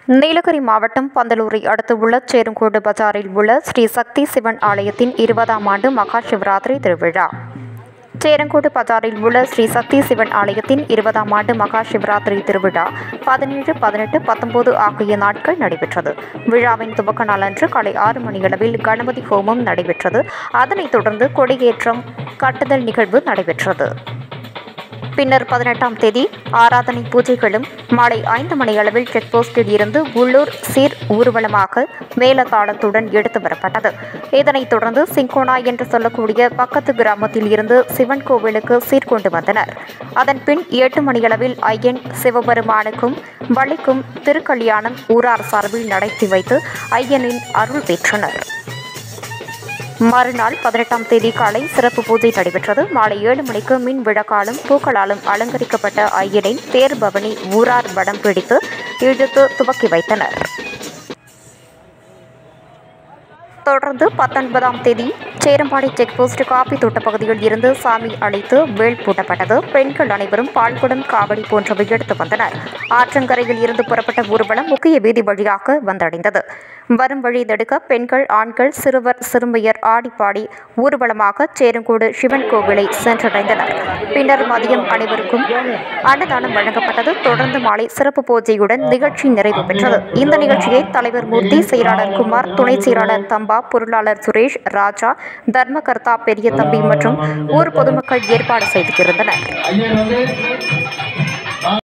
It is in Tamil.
நீலகிரி மாவட்டம் பந்தலூரை அடுத்து உள்ள சேருங்கோடு பஜாரில் உள்ள ஸ்ரீ சக்தி சிவன் ஆலயத்தின் இருபதாம் ஆண்டு மகா சிவராத்திரி திருவிழா சேரங்கோடு பஜாரில் உள்ள ஸ்ரீ சக்தி சிவன் ஆலயத்தின் இருபதாம் ஆண்டு மகா சிவராத்திரி திருவிழா பதினேழு பதினெட்டு பத்தொன்பது ஆகிய நாட்கள் நடைபெற்றது விழாவின் துவக்க நாளன்று காலை ஆறு மணியளவில் கணபதி ஹோமம் நடைபெற்றது அதனைத் தொடர்ந்து கொடியேற்றம் கட்டுதல் நிகழ்வு நடைபெற்றது பின்னர் பதினெட்டாம் தேதி ஆராதனை பூஜைகளும் மாலை ஐந்து மணியளவில் செக் போஸ்டில் இருந்து உள்ளூர் சீர் ஊர்வலமாக மேலதாளத்துடன் எடுத்து வரப்பட்டது இதனைத் தொடர்ந்து சிங்கோனா என்று சொல்லக்கூடிய பக்கத்து கிராமத்தில் இருந்து சிவன் கோவிலுக்கு சீர்கொண்டு வந்தனர் அதன் பின் எட்டு மணியளவில் ஐயன் சிவபெருமானுக்கும் வள்ளிக்கும் திருக்கல்யாணம் ஊரார் சார்பில் நடத்தி வைத்து ஐயனின் அருள் பெற்றனர் மறுநாள் பதினெட்டாம் தேதி காலை சிறப்பு பூஜை நடைபெற்றது மாலை ஏழு மணிக்கு மின் விளக்காலும் பூக்களாலும் அலங்கரிக்கப்பட்ட ஐயனின் தேர் பவனி ஊரார் வடம் பிடித்து இழுத்து துவக்கி வைத்தனர் தொடர்ந்து பத்தொன்பதாம் தேதி சேரம்பாடி செக் போஸ்ட் காப்பி தோட்ட பகுதியில் இருந்து சாமி அழைத்து வேல் பூட்டப்பட்டது பெண்கள் அனைவரும் பால்குடம் காவடி போன்றவை எடுத்து வந்தனர் ஆற்றங்கரையில் இருந்து புறப்பட்ட ஊர்வலம் முக்கிய வீதி வழியாக வந்தடைந்தது வரும் வழி தடுக்க பெண்கள் ஆண்கள் சிறுவர் சிறுமியர் ஆடிப்பாடி ஊர்வலமாக சேருங்கோடு சிவன் கோவிலை சென்றடைந்தனர் பின்னர் மதியம் அனைவருக்கும் அன்னதானம் வழங்கப்பட்டது தொடர்ந்து மாலை சிறப்பு பூஜையுடன் நிகழ்ச்சி நிறைவு பெற்றது இந்த நிகழ்ச்சியை தலைவர் மூர்த்தி செயலாளர் குமார் துணை செயலாளர் தம்பா பொருளாளர் சுரேஷ் ராஜா தர்மகர்த்தா பெரிய தம்பி மற்றும் ஊர் பொதுமக்கள் ஏற்பாடு செய்திருந்தனர் ஐயர் வந்து